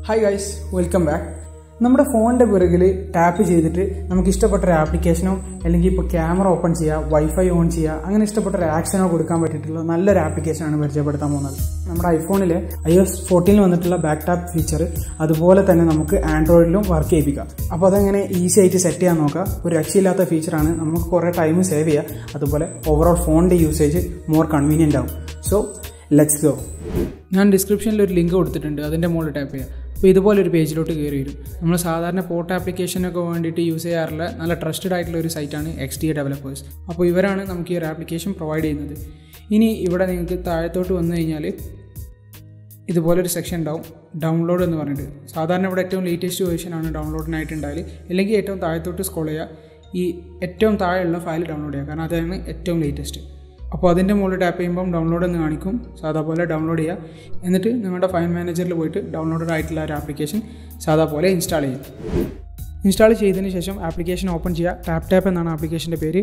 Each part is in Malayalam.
ഹായ് ഗൈസ് വെൽക്കം ബാക്ക് നമ്മുടെ ഫോണിന്റെ പിറകിൽ ടാപ്പ് ചെയ്തിട്ട് നമുക്ക് ഇഷ്ടപ്പെട്ട ഒരു ആപ്ലിക്കേഷനോ അല്ലെങ്കിൽ ഇപ്പോൾ ക്യാമറ ഓപ്പൺ ചെയ്യുക വൈഫൈ ഓൺ ചെയ്യുക അങ്ങനെ ഇഷ്ടപ്പെട്ട ഒരു ആക്ഷനോ കൊടുക്കാൻ പറ്റിയിട്ടുള്ള നല്ലൊരു ആപ്ലിക്കേഷനാണ് പരിചയപ്പെടുത്താൻ പോകുന്നത് നമ്മുടെ ഐഫോണിൽ ഐ എസ് ഫോർട്ടീനിൽ വന്നിട്ടുള്ള ബാക്ക് ടാപ്പ് ഫീച്ചർ അതുപോലെ തന്നെ നമുക്ക് ആൻഡ്രോയിഡിലും വർക്ക് ചെയ്യിപ്പിക്കാം അപ്പോൾ അതെങ്ങനെ ഈസി ആയിട്ട് സെറ്റ് ചെയ്യാൻ നോക്കാം ഒരു രക്ഷയില്ലാത്ത ഫീച്ചറാണ് നമുക്ക് കുറേ ടൈം സേവ് ചെയ്യുക അതുപോലെ ഓവറോൾ ഫോണിൻ്റെ യൂസേജ് മോർ കൺവീനിയൻ്റ് ആവും സോ ലെറ്റ്സ് ഗോ ഞാൻ ഡിസ്ക്രിപ്ഷനിൽ ഒരു ലിങ്ക് കൊടുത്തിട്ടുണ്ട് അതിൻ്റെ മുകളിൽ ടാപ്പ് ചെയ്യുക അപ്പോൾ ഇതുപോലെ ഒരു പേജിലോട്ട് കയറി വരും നമ്മൾ സാധാരണ പോർട്ട് ആപ്ലിക്കേഷനൊക്കെ വേണ്ടിയിട്ട് യൂസ് ചെയ്യാറുള്ള നല്ല ട്രസ്റ്റഡ് ആയിട്ടുള്ള ഒരു സൈറ്റാണ് എക്സ് ടി എ ഡെവലപ്പേഴ്സ് അപ്പോൾ ഇവരാണ് നമുക്ക് ഈ ഒരു ആപ്ലിക്കേഷൻ പ്രൊവൈഡ് ചെയ്യുന്നത് ഇനി ഇവിടെ നിങ്ങൾക്ക് താഴത്തോട്ട് വന്നു കഴിഞ്ഞാൽ ഇതുപോലൊരു സെക്ഷൻ ഉണ്ടാവും ഡൗൺലോഡ് എന്ന് പറഞ്ഞിട്ട് സാധാരണ ഇവിടെ ഏറ്റവും ലേറ്റസ്റ്റ് വേർഷനാണ് ഡൗൺലോഡിനായിട്ട് ഉണ്ടായാൽ അല്ലെങ്കിൽ ഏറ്റവും താഴത്തോട്ട് സ്ക്രോൾ ചെയ്യുക ഈ ഏറ്റവും താഴെയുള്ള ഫയൽ ഡൗൺലോഡ് ചെയ്യുക കാരണം അതാണ് ഏറ്റവും ലേറ്റസ്റ്റ് അപ്പോൾ അതിൻ്റെ മുകളിൽ ടാപ്പ് ചെയ്യുമ്പം ഡൗൺലോഡ് എന്ന് കാണിക്കും സാധാ പോലെ ഡൗൺലോഡ് ചെയ്യുക എന്നിട്ട് നിങ്ങളുടെ ഫയൽ മാനേജറിൽ പോയിട്ട് ഡൗൺലോഡഡ് ആയിട്ടുള്ള ഒരു ആപ്ലിക്കേഷൻ സാധാ പോലെ ഇൻസ്റ്റാൾ ചെയ്യും ഇൻസ്റ്റാൾ ചെയ്തതിന് ശേഷം ആപ്ലിക്കേഷൻ ഓപ്പൺ ചെയ്യുക ടാപ്പ് ടാപ്പ് എന്നാണ് ആപ്ലിക്കേഷൻ്റെ പേര്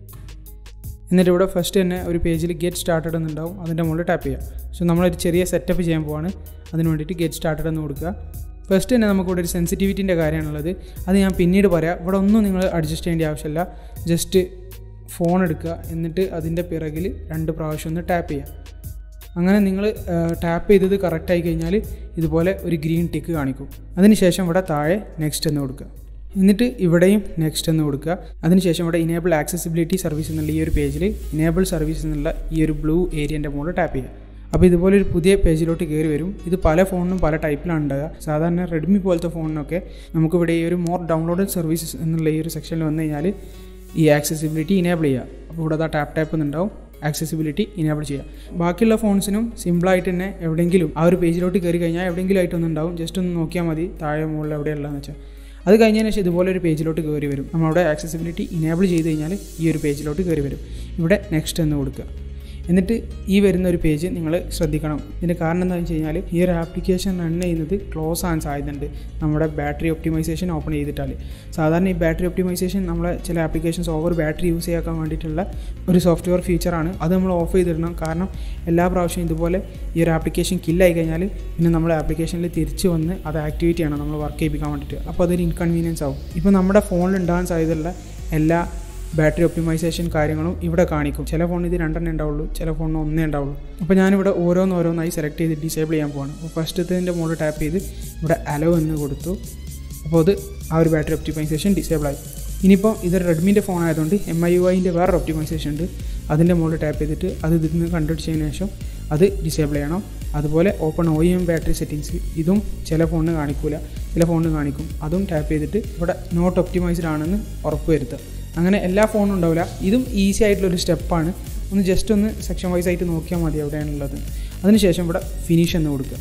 എന്നിട്ട് ഇവിടെ ഫസ്റ്റ് തന്നെ ഒരു പേജിൽ ഗെറ്റ് സ്റ്റാർട്ടഡ് എന്നുണ്ടാവും അതിൻ്റെ മുകളിൽ ടാപ്പ് ചെയ്യുക സോ നമ്മളൊരു ചെറിയ സെറ്റപ്പ് ചെയ്യാൻ പോവാണ് അതിന് വേണ്ടിയിട്ട് ഗെറ്റ് സ്റ്റാർട്ടഡ് എന്ന് കൊടുക്കുക ഫസ്റ്റ് തന്നെ നമുക്കിവിടെ ഒരു സെൻസിറ്റിവിറ്റിൻ്റെ കാര്യമാണുള്ളത് അത് ഞാൻ പിന്നീട് പറയാം ഇവിടെ ഒന്നും നിങ്ങൾ അഡ്ജസ്റ്റ് ചെയ്യേണ്ട ആവശ്യമില്ല ജസ്റ്റ് ഫോൺ എടുക്കുക എന്നിട്ട് അതിൻ്റെ പിറകിൽ രണ്ട് പ്രാവശ്യം ഒന്ന് ടാപ്പ് ചെയ്യുക അങ്ങനെ നിങ്ങൾ ടാപ്പ് ചെയ്തത് കറക്റ്റ് ആയി കഴിഞ്ഞാൽ ഇതുപോലെ ഒരു ഗ്രീൻ ടിക്ക് കാണിക്കും അതിനുശേഷം ഇവിടെ താഴെ നെക്സ്റ്റ് എന്ന് കൊടുക്കുക എന്നിട്ട് ഇവിടെയും നെക്സ്റ്റ് എന്ന് കൊടുക്കുക അതിനുശേഷം ഇവിടെ ഇനേബിൾ ആക്സസിബിലിറ്റി സർവീസ് എന്നുള്ള ഈ ഒരു പേജിൽ ഇനേബിൾ സർവീസ് എന്നുള്ള ഈ ഒരു ബ്ലൂ ഏരിയൻ്റെ മുകളിൽ ടാപ്പ് ചെയ്യുക അപ്പോൾ ഇതുപോലെ ഒരു പുതിയ പേജിലോട്ട് കയറി വരും ഇത് പല ഫോണിനും പല ടൈപ്പിലാണ് ഉണ്ടാകുക സാധാരണ റെഡ്മി പോലത്തെ ഫോണിനൊക്കെ നമുക്കിവിടെ ഈ ഒരു മോർ ഡൗൺലോഡഡ് സർവീസസ് എന്നുള്ള ഈ ഒരു സെക്ഷനിൽ വന്നു കഴിഞ്ഞാൽ ഈ ആക്സസിബിലിറ്റി ഇനേബിൾ ചെയ്യുക അപ്പോൾ ഇവിടെ ആ ടാപ്പ് ടാപ്പ് എന്നുണ്ടാവും ആക്സസിബിലിറ്റി ഇനേബിൾ ചെയ്യുക ബാക്കിയുള്ള ഫോൺസിനും സിമ്പിളായിട്ട് തന്നെ എവിടെയെങ്കിലും ആ ഒരു പേജിലോട്ട് കയറി കഴിഞ്ഞാൽ എവിടെയെങ്കിലും ആയിട്ടൊന്നും ഉണ്ടാവും ജസ്റ്റ് ഒന്ന് നോക്കിയാൽ മതി താഴെ മുകളിൽ എവിടെയുള്ളതെന്ന് വെച്ചാൽ അത് കഴിഞ്ഞതിന് ശേഷം ഇതുപോലെ ഒരു പേജിലോട്ട് കയറി വരും നമ്മളവിടെ ആക്സസിബിലിറ്റി ഇനേബിൾ ചെയ്ത് കഴിഞ്ഞാൽ ഈ ഒരു പേജിലോട്ട് കയറി വരും ഇവിടെ നെക്സ്റ്റ് എന്ന് കൊടുക്കുക എന്നിട്ട് ഈ വരുന്ന ഒരു പേജ് നിങ്ങൾ ശ്രദ്ധിക്കണം ഇതിൻ്റെ കാരണം എന്താണെന്ന് വെച്ച് കഴിഞ്ഞാൽ ഈ ഒരു ആപ്ലിക്കേഷൻ റൺ ചെയ്യുന്നത് ക്ലോസ് ആകാൻ സാധ്യതയുണ്ട് നമ്മുടെ ബാറ്ററി ഒപ്റ്റിമൈസേഷൻ ഓപ്പൺ ചെയ്തിട്ടാൽ സാധാരണ ഈ ബാറ്ററി ഒപ്റ്റിമൈസേഷൻ നമ്മളെ ചില ആപ്ലിക്കേഷൻസ് ഓവർ ബാറ്ററി യൂസ് ചെയ്യാൻ വേണ്ടിയിട്ടുള്ള ഒരു സോഫ്റ്റ്വെയർ ഫീച്ചറാണ് അത് നമ്മൾ ഓഫ് ചെയ്തിടണം കാരണം എല്ലാ പ്രാവശ്യവും ഇതുപോലെ ഈ ഒരു ആപ്ലിക്കേഷൻ കില്ലായി കഴിഞ്ഞാൽ പിന്നെ നമ്മൾ ആപ്ലിക്കേഷനിൽ തിരിച്ച് വന്ന് അത് ആക്ടിവേറ്റ് ചെയ്യണം നമ്മൾ വർക്ക് ചെയ്യിപ്പിക്കാൻ വേണ്ടിയിട്ട് അപ്പോൾ അതൊരു ഇൻകൺവീനിയൻസ് ആവും ഇപ്പോൾ നമ്മുടെ ഫോണിൽ ഉണ്ടാകാൻ സാധ്യതയുള്ള എല്ലാ ബാറ്ററി ഒപ്റ്റിമൈസേഷൻ കാര്യങ്ങളും ഇവിടെ കാണിക്കും ചില ഫോണിൽ ഇത് രണ്ടെണ്ണേ ഉണ്ടാവുള്ളൂ ചില ഫോണിന് ഒന്നേ ഉണ്ടാവുള്ളൂ അപ്പോൾ ഞാനിവിടെ ഓരോന്ന് ഓരോന്നായി സെലക്ട് ചെയ്ത് ഡിസേബിൾ ചെയ്യാൻ പോവാണ് അപ്പോൾ ഫസ്റ്റത്തിൻ്റെ മുകളിൽ ടാപ്പ് ചെയ്ത് ഇവിടെ അലോ എന്ന് കൊടുത്തു അപ്പോൾ അത് ആ ഒരു ബാറ്ററി ഒപ്റ്റിമൈസേഷൻ ഡിസേബിൾ ആയി ഇനിയിപ്പോൾ ഇത് റെഡ്മിൻ്റെ ഫോൺ ആയതുകൊണ്ട് എം ഐ യു ഐൻ്റെ വേറെ ഒപ്റ്റിമൈസേഷൻ ഉണ്ട് അതിൻ്റെ മുകളിൽ ടാപ്പ് ചെയ്തിട്ട് അത് ഇതിൽ നിന്ന് കണ്ടുപിടിച്ചതിന് ശേഷം അത് ഡിസേബിൾ ചെയ്യണം അതുപോലെ open O M battery settings ഇതും ചില ഫോണിന് കാണിക്കില്ല ചില ഫോണിന് കാണിക്കും അതും ടാപ്പ് ചെയ്തിട്ട് ഇവിടെ നോട്ട് ഒപ്റ്റിമൈസ്ഡ് ആണെന്ന് ഉറപ്പ് വരുത്തുക അങ്ങനെ എല്ലാ ഫോണും ഉണ്ടാവില്ല ഇതും ഈസി ആയിട്ടുള്ളൊരു സ്റ്റെപ്പാണ് ഒന്ന് ജസ്റ്റ് ഒന്ന് സെക്ഷൻ വൈസ് ആയിട്ട് നോക്കിയാൽ മതി എവിടെയാണുള്ളത് അതിനുശേഷം ഇവിടെ ഫിനിഷ് എന്ന് കൊടുക്കുക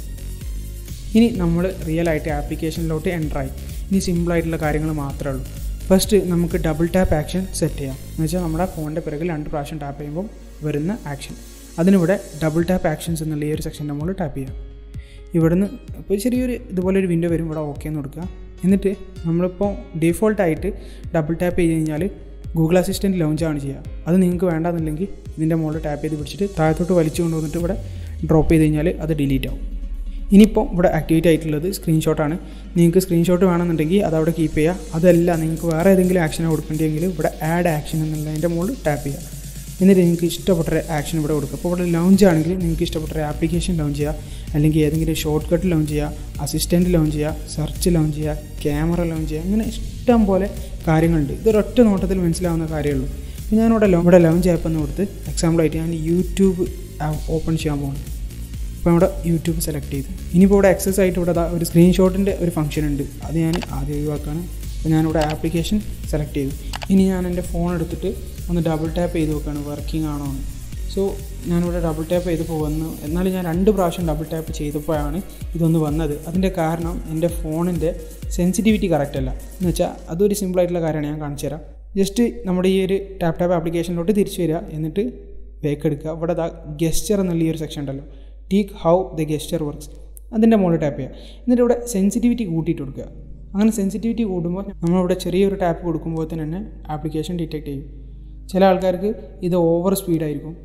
ഇനി നമ്മൾ റിയൽ ആയിട്ട് ആപ്ലിക്കേഷനിലോട്ട് എൻ്റർ ആയി ഇനി സിമ്പിളായിട്ടുള്ള കാര്യങ്ങൾ മാത്രമേ ഉള്ളൂ ഫസ്റ്റ് നമുക്ക് ഡബിൾ ടാപ്പ് ആക്ഷൻ സെറ്റ് ചെയ്യാം എന്ന് വെച്ചാൽ നമ്മുടെ ഫോണിൻ്റെ പിറകിൽ രണ്ട് പ്രാവശ്യം ടാപ്പ് ചെയ്യുമ്പോൾ വരുന്ന ആക്ഷൻ അതിനിവിടെ ഡബിൾ ടാപ്പ് ആക്ഷൻസ് എന്നുള്ള ഈ ഒരു സെക്ഷൻ്റെ മുകളിൽ ടാപ്പ് ചെയ്യാം ഇവിടുന്ന് ഇപ്പോൾ ചെറിയൊരു ഇതുപോലെ ഒരു വിൻഡോ വരും ഇവിടെ ഓക്കെ എന്ന് കൊടുക്കുക എന്നിട്ട് നമ്മളിപ്പോൾ ഡിഫോൾട്ടായിട്ട് ഡബിൾ ടാപ്പ് ചെയ്ത് കഴിഞ്ഞാൽ ഗൂഗിൾ അസിസ്റ്റൻറ്റ് ലോഞ്ച് ആണ് ചെയ്യുക അത് നിങ്ങൾക്ക് വേണ്ടാന്നുണ്ടെങ്കിൽ ഇതിൻ്റെ മുകളിൽ ടാപ്പ് ചെയ്ത് പിടിച്ചിട്ട് താഴത്തോട്ട് വലിച്ചു കൊണ്ടുവന്നിട്ട് ഇവിടെ ഡ്രോപ്പ് ചെയ്ത് കഴിഞ്ഞാൽ അത് ഡിലീറ്റ് ആവും ഇനിയിപ്പോൾ ഇവിടെ ആക്ടിവേറ്റ് ആയിട്ടുള്ളത് സ്ക്രീൻഷോട്ടാണ് നിങ്ങൾക്ക് സ്ക്രീൻഷോട്ട് വേണമെന്നുണ്ടെങ്കിൽ അത് അവിടെ കീപ്പ് ചെയ്യുക അതല്ല നിങ്ങൾക്ക് വേറെ ഏതെങ്കിലും ആക്ഷൻ കൊടുക്കേണ്ടെങ്കിൽ ഇവിടെ ആഡ് ആക്ഷൻ എന്നുള്ളതിൻ്റെ മുകളിൽ ടാപ്പ് ചെയ്യുക എന്നിട്ട് നിങ്ങൾക്ക് ഇഷ്ടപ്പെട്ട ഒരു ആക്ഷൻ ഇവിടെ കൊടുക്കുക അപ്പോൾ ഇവിടെ ലോഞ്ച് ആണെങ്കിൽ നിങ്ങൾക്ക് ഇഷ്ടപ്പെട്ട ഒരു ആപ്ലിക്കേഷൻ ലോഞ്ച് ചെയ്യുക അല്ലെങ്കിൽ ഏതെങ്കിലും ഷോർട്ട് കട്ട് ലോഞ്ച് ചെയ്യുക അസിസ്റ്റൻറ്റ് ലോഞ്ച് ചെയ്യുക സെർച്ച് ലോഞ്ച് ചെയ്യുക ക്യാമറ ലോഞ്ച് ചെയ്യുക അങ്ങനെ ഇഷ്ടം പോലെ കാര്യങ്ങളുണ്ട് ഇതൊരൊറ്റ നോട്ടത്തിൽ മനസ്സിലാവുന്ന കാര്യമുള്ളൂ അപ്പോൾ ഞാനിവിടെ ഇവിടെ ലോഞ്ച് ആപ്പ് എന്ന് കൊടുത്ത് എക്സാമ്പിളായിട്ട് ഞാൻ യൂട്യൂബ് ഓപ്പൺ ചെയ്യാൻ പോകുന്നു അപ്പോൾ ഇവിടെ യൂട്യൂബ് സെലക്ട് ചെയ്ത് ഇനിയിപ്പോൾ ഇവിടെ എക്സസ് ആയിട്ട് ഇവിടെ ഒരു സ്ക്രീൻഷോട്ടിൻ്റെ ഒരു ഫംഗ്ഷൻ ഉണ്ട് അത് ഞാൻ ആദ്യം ഒഴിവാക്കാണ് അപ്പോൾ ഞാനിവിടെ ആപ്ലിക്കേഷൻ സെലക്ട് ചെയ്തു ഇനി ഞാൻ എൻ്റെ ഫോൺ എടുത്തിട്ട് ഒന്ന് ഡബിൾ ടാപ്പ് ചെയ്ത് നോക്കുകയാണ് വർക്കിംഗ് ആണോ എന്ന് സോ ഞാനിവിടെ ഡബിൾ ടാപ്പ് ചെയ്തപ്പോൾ വന്നു എന്നാലും ഞാൻ രണ്ട് പ്രാവശ്യം ഡബിൾ ടാപ്പ് ചെയ്തപ്പോഴാണ് ഇതൊന്ന് വന്നത് അതിൻ്റെ കാരണം എൻ്റെ ഫോണിൻ്റെ സെൻസിറ്റിവിറ്റി കറക്റ്റ് അല്ല എന്ന് വെച്ചാൽ അതൊരു സിമ്പിളായിട്ടുള്ള കാര്യമാണ് ഞാൻ കാണിച്ചു തരാം ജസ്റ്റ് നമ്മുടെ ഈ ഒരു ടാപ്പ് ടാപ്പ് ആപ്ലിക്കേഷനിലോട്ട് തിരിച്ചു വരിക എന്നിട്ട് വേക്ക് എടുക്കുക ഇവിടെ ദാ ഗെസ്റ്റർ എന്നുള്ള ഈ ഒരു സെക്ഷൻ ഉണ്ടല്ലോ tweak how the gesture works അതിൻ്റെ മുകളിൽ ടാപ്പ് ചെയ്യുക എന്നിട്ട് ഇവിടെ സെൻസിറ്റിവിറ്റി കൂട്ടിയിട്ട് കൊടുക്കുക അങ്ങനെ സെൻസിറ്റിവിറ്റി കൂടുമ്പോൾ നമ്മളിവിടെ ചെറിയൊരു ടാപ്പ് കൊടുക്കുമ്പോൾ തന്നെ ആപ്ലിക്കേഷൻ ഡിറ്റക്ട് ചെയ്യും ചില ആൾക്കാർക്ക് ഇത് ഓവർ സ്പീഡായിരിക്കും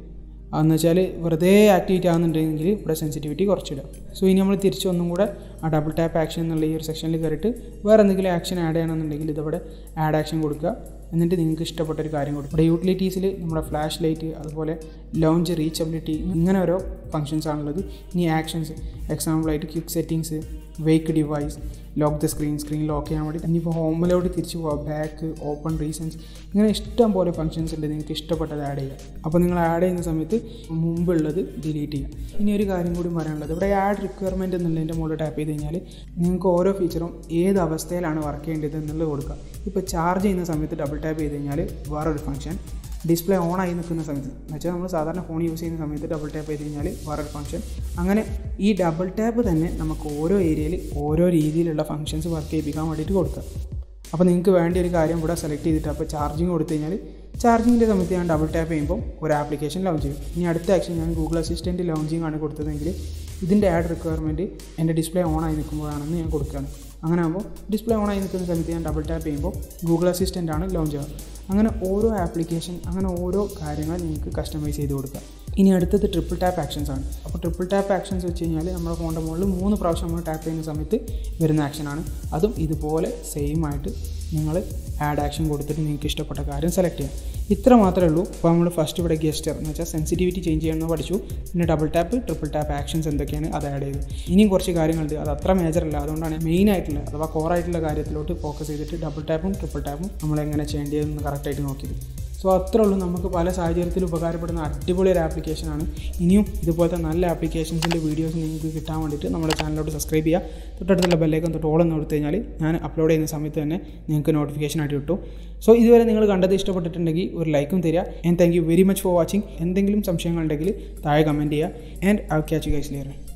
എന്ന് വെച്ചാൽ വെറുതെ ആക്ടിവിറ്റി ആകുന്നുണ്ടെങ്കിൽ ഇവിടെ സെൻസിറ്റിവിറ്റി കുറച്ചിടുക സോ ഇനി നമ്മൾ തിരിച്ച് ഒന്നും കൂടെ ആ ഡബിൾ ടാപ്പ് ആക്ഷൻ എന്നുള്ള ഈ ഒരു സെക്ഷനിൽ കയറിയിട്ട് വേറെ എന്തെങ്കിലും ആക്ഷൻ ആഡ് ചെയ്യണമെന്നുണ്ടെങ്കിൽ ഇതവിടെ ആഡ് ആക്ഷൻ കൊടുക്കുക എന്നിട്ട് നിങ്ങൾക്ക് ഇഷ്ടപ്പെട്ട ഒരു കാര്യം കൊടുക്കും ഇവിടെ യൂട്ടിലിറ്റീസിൽ നമ്മുടെ ഫ്ലാഷ് ലൈറ്റ് അതുപോലെ ലോഞ്ച് റീച്ചബിലിറ്റി ഇങ്ങനെ ഓരോ ഫങ്ഷൻസ് ആണുള്ളത് ഇനി ആക്ഷൻസ് എക്സാമ്പിളായിട്ട് quick settings wake device lock the screen screen lock ചെയ്യാൻ വേണ്ടി ഇനിയിപ്പോൾ ഹോമിലോട്ട് തിരിച്ചു പോകാം ബാക്ക് ഓപ്പൺ റീസൺസ് ഇങ്ങനെ ഇഷ്ടം പോലെ ഫങ്ഷൻസ് ഉണ്ട് നിങ്ങൾക്ക് ഇഷ്ടപ്പെട്ടത് ആഡ് ചെയ്യാം അപ്പോൾ നിങ്ങൾ ആഡ് ചെയ്യുന്ന സമയത്ത് മുമ്പുള്ളത് ഡിലീറ്റ് ചെയ്യാം ഇനി ഒരു കാര്യം കൂടി പറയാനുള്ളത് ഇവിടെ ആഡ് റിക്വയർമെൻറ്റ് എന്നുള്ളതിൻ്റെ മുകളിൽ ടാപ്പ് ചെയ്ത് കഴിഞ്ഞാൽ നിങ്ങൾക്ക് ഓരോ ഫീച്ചറും ഏത് അവസ്ഥയിലാണ് വർക്ക് ചെയ്യേണ്ടത് എന്നുള്ളത് കൊടുക്കുക ഇപ്പോൾ ചാർജ് ചെയ്യുന്ന സമയത്ത് ഡബിൾ ടാപ്പ് ചെയ്ത് കഴിഞ്ഞാൽ വേറൊരു ഫംഗ്ഷൻ ഡിസ്പ്ലേ ഓൺ ആയി നിൽക്കുന്ന സമയത്ത് എന്ന് വെച്ചാൽ നമ്മൾ സാധാരണ ഫോൺ യൂസ് ചെയ്യുന്ന സമയത്ത് ഡബിൾ ടാപ്പ് ചെയ്ത് കഴിഞ്ഞാൽ വേറൊരു ഫംഗ്ഷൻ അങ്ങനെ ഈ ഡബിൾ ടാപ്പ് തന്നെ നമുക്ക് ഓരോ ഏരിയയിൽ ഓരോ രീതിയിലുള്ള ഫങ്ഷൻസ് വർക്ക് ചെയ്യിപ്പിക്കാൻ വേണ്ടിയിട്ട് കൊടുക്കുക അപ്പോൾ നിങ്ങൾക്ക് വേണ്ട ഒരു കാര്യം ഇവിടെ സെലക്ട് ചെയ്തിട്ട് അപ്പോൾ ചാർജിങ് കൊടുത്തു കഴിഞ്ഞാൽ ചാർജിങ്ങിൻ്റെ സമയത്ത് ഞാൻ ഡബിൾ ടാപ്പ് ചെയ്യുമ്പോൾ ഒരു ആപ്ലിക്കേഷൻ ലോഞ്ച് ചെയ്യും ഇനി അടുത്ത ആക്ഷൻ ഞാൻ ഗൂഗിൾ അസിസ്റ്റൻറ്റ് ലോഞ്ചിങ് ആണ് കൊടുത്തതെങ്കിൽ ഇതിൻ്റെ ആഡ് റിക്വയർമെൻറ്റ് എൻ്റെ ഡിസ്പ്ലേ ഓൺ ആയി നിൽക്കുമ്പോഴാണെന്ന് ഞാൻ കൊടുക്കുകയാണ് അങ്ങനെ ആകുമ്പോൾ ഡിസ്പ്ലേ ഓൺ ആയി നിൽക്കുന്ന സമയത്ത് ഞാൻ ഡബിൾ ടാപ്പ് ചെയ്യുമ്പോൾ ഗൂഗിൾ അസിസ്റ്റൻ്റ് ആണ് ലോഞ്ച് ചെയ്യുക അങ്ങനെ ഓരോ ആപ്ലിക്കേഷൻ അങ്ങനെ ഓരോ കാര്യങ്ങൾ നിങ്ങൾക്ക് കസ്റ്റമൈസ് ചെയ്ത് കൊടുക്കുക ഇനി അടുത്തത് ട്രിപ്പിൾ ടാപ്പ് ആക്ഷൻസ് ആണ് അപ്പോൾ ട്രിപ്പിൾ ടാപ്പ് ആക്ഷൻസ് വെച്ച് കഴിഞ്ഞാൽ നമ്മുടെ ഫോണിൻ്റെ മുകളിൽ മൂന്ന് പ്രാവശ്യം നമ്മൾ ടാപ്പ് ചെയ്യുന്ന സമയത്ത് വരുന്ന ആക്ഷനാണ് അതും ഇതുപോലെ സെയിം ആയിട്ട് നിങ്ങൾ ആഡ് ആക്ഷൻ കൊടുത്തിട്ട് നിങ്ങൾക്ക് ഇഷ്ടപ്പെട്ട കാര്യം സെലക്ട് ചെയ്യാം ഇത്ര മാത്രമേ ഉള്ളൂ അപ്പോൾ നമ്മൾ ഫസ്റ്റ് ഇവിടെ ഗസ്റ്റർ എന്ന് വെച്ചാൽ സെൻസിറ്റിവിറ്റി ചേഞ്ച് ചെയ്യണമെന്ന് പഠിച്ചു പിന്നെ double tap triple tap actions എന്തൊക്കെയാണ് അത് ആഡ് ചെയ്തു ഇനിയും കുറച്ച് കാര്യങ്ങളുണ്ട് അത് അത്ര മേജർ അല്ല അതുകൊണ്ടാണ് മെയിൻ ആയിട്ടുള്ള അഥവാ കോർ ആയിട്ടുള്ള കാര്യത്തിലോട്ട് ഫോക്കസ് ചെയ്തിട്ട് ഡബിൾ ടാപ്പും ട്രിപ്പിൾ ടാപ്പും നമ്മൾ എങ്ങനെ ചെയ്യേണ്ടതെന്ന് കറക്റ്റായിട്ട് നോക്കിയത് സോ അത്രേ ഉള്ളൂ നമുക്ക് പല സാഹചര്യത്തിൽ ഉപകാരപ്പെടുന്ന അടിപൊളി ഒരു ആപ്ലിക്കേഷനാണ് ഇനിയും ഇതുപോലത്തെ നല്ല ആപ്ലിക്കേഷൻസിൻ്റെ വീഡിയോസ് നിങ്ങൾക്ക് കിട്ടാൻ വേണ്ടിയിട്ട് നമ്മുടെ ചാനലിലോട്ട് സബ്സ്ക്രൈബ് ചെയ്യുക തൊട്ടടുത്തുള്ള ബെല്ലേക്കും തൊട്ട് ഓളം കൊടുത്തു കഴിഞ്ഞാൽ ഞാൻ അപ്ലോഡ് ചെയ്യുന്ന സമയത്ത് തന്നെ നിങ്ങൾക്ക് നോട്ടിഫിക്കേഷൻ ആയിട്ട് കിട്ടും സോ ഇതുവരെ നിങ്ങൾ കണ്ടത് ഇഷ്ടപ്പെട്ടിട്ടുണ്ടെങ്കിൽ ഒരു ലൈക്കും തരിക and thank you very much for watching എന്തെങ്കിലും സംശയങ്ങളുണ്ടെങ്കിൽ താഴെ കമൻറ്റ് ചെയ്യുക and I catch guys Lear